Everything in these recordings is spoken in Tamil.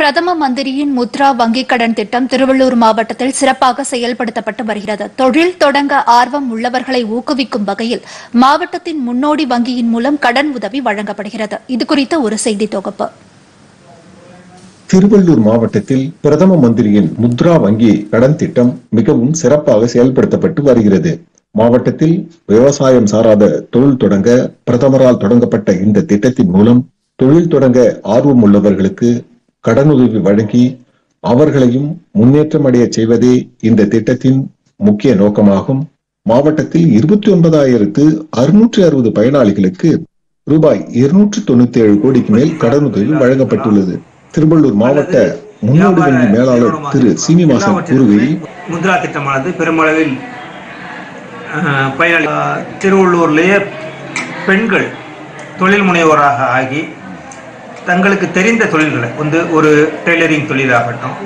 பிரதம மந்திரியின் முத்ரா வங்கிக் கடன் திட்டம் திருவள்ளூர் மாவட்டத்தில் சிறப்பாக செயல்படுத்தப்பட்டு வருகிறது தொழில் தொடங்க ஆர்வம் உள்ளவர்களை ஊக்குவிக்கும் வகையில் மாவட்டத்தின் முன்னோடி வங்கியின் மூலம் கடன் உதவி வழங்கப்படுகிறது இதுகுறித்த ஒரு செய்தி தொகுப்பு திருவள்ளூர் மாவட்டத்தில் பிரதம மந்திரியின் முத்ரா வங்கி கடன் திட்டம் மிகவும் சிறப்பாக செயல்படுத்தப்பட்டு வருகிறது மாவட்டத்தில் விவசாயம் சாராத தொழில் தொடங்க பிரதமரால் தொடங்கப்பட்ட இந்த திட்டத்தின் மூலம் தொழில் தொடங்க ஆர்வம் உள்ளவர்களுக்கு கடனுதவி வழங்கி அவர்களையும் முன்னேற்றம் அடைய செய்வதே இந்த திட்டத்தின் முக்கிய நோக்கமாகும் மாவட்டத்தில் இருபத்தி ஒன்பதாயிரத்து அறுநூற்றி அறுபது பயனாளிகளுக்கு ரூபாய் இருநூற்று தொண்ணூத்தி ஏழு கோடிக்கு மேல் கடனுதவி வழங்கப்பட்டுள்ளது திருவள்ளூர் மாவட்ட முன்னோடி வங்கி மேலாளர் திரு சீனிவாசன் கூறுகையில் முத்ரா திட்டமானது பெருமளவில் அஹ், பயனாளி அஹ், திருவள்ளூர்லேயே பெண்கள் தொழில் முனைவோராக ஆகி தங்களுக்கு தெரிந்த தொழில்களை வந்து ஒரு டெய்லரிங் தொழிலாகட்டும்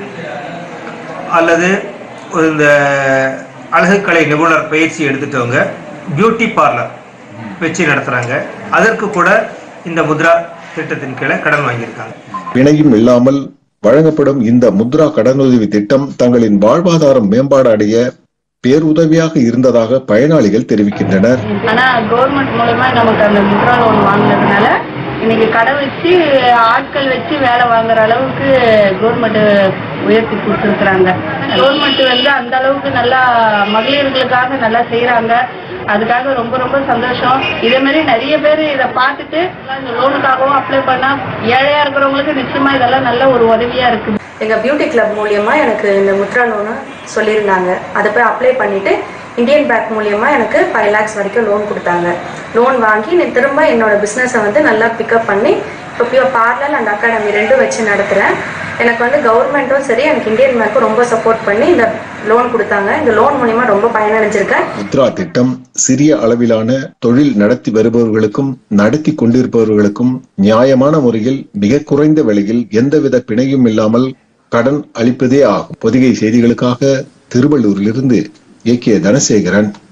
அல்லது ஒரு இந்த அழகுக்கலை நிபுணர் பயிற்சி எடுத்துட்டவங்க பியூட்டி பார்லர் வச்சு நடத்துகிறாங்க அதற்கு கூட இந்த முத்ரா திட்டத்தின் கீழே கடன் வாங்கியிருக்காங்க பிணையும் இல்லாமல் வழங்கப்படும் இந்த முத்ரா கடனுதவி திட்டம் தங்களின் வாழ்வாதாரம் மேம்பாடு அடைய பேருதவியாக இருந்ததாக பயனாளிகள் தெரிவிக்கின்றனர் ஆனா கவர்மெண்ட் மூலமா நமக்கு அந்த முத்ரா லோன் வாங்கினதுனால இன்னைக்கு கடை வச்சு ஆட்கள் வச்சு வேலை வாங்குற அளவுக்கு கவர்மெண்ட் உயர்த்தி கொடுத்துருக்குறாங்க கவர்மெண்ட் வந்து அந்த அளவுக்கு நல்லா மகளிர்களுக்காக நல்லா செய்யறாங்க அதுக்காக ரொம்ப ரொம்ப சந்தோஷம் இதே மாதிரி நிறைய பேர் இதை பார்த்துட்டு இந்த லோனுக்காகவும் அப்ளை பண்ணா ஏழையா இருக்கிறவங்களுக்கு நிச்சயமா இதெல்லாம் நல்ல ஒரு உதவியா இருக்கு எங்கள் பியூட்டி கிளப் மூலியமா எனக்கு இந்த முத்ரா லோனு சொல்லியிருந்தாங்க அதை போய் அப்ளை பண்ணிட்டு இந்தியன் பேங்க் மூலியமா எனக்கு ஃபைவ் லேக்ஸ் வரைக்கும் லோன் கொடுத்தாங்க லோன் வாங்கி நான் திரும்ப என்னோட பிஸ்னஸை வந்து நல்லா பிக்கப் பண்ணி இப்போ பியூர் பார்லர் அண்ட் அகாடமி ரெண்டும் வச்சு நடத்துகிறேன் எனக்கு வந்து கவர்மெண்ட்டும் சரி எனக்கு இந்தியன் பேங்க்கும் ரொம்ப சப்போர்ட் பண்ணி இந்த லோன் கொடுத்தாங்க இந்த லோன் மூலியமா ரொம்ப பயனடைஞ்சிருக்கேன் முத்ரா திட்டம் சிறிய அளவிலான தொழில் நடத்தி வருபவர்களுக்கும் நடத்தி கொண்டிருப்பவர்களுக்கும் நியாயமான முறையில் மிக குறைந்த விலையில் எந்தவித பிணையும் இல்லாமல் கடன் அளிப்பதே ஆகும் பொதிகை செய்திகளுக்காக திருவள்ளூரிலிருந்து ஏ கே தனசேகரன்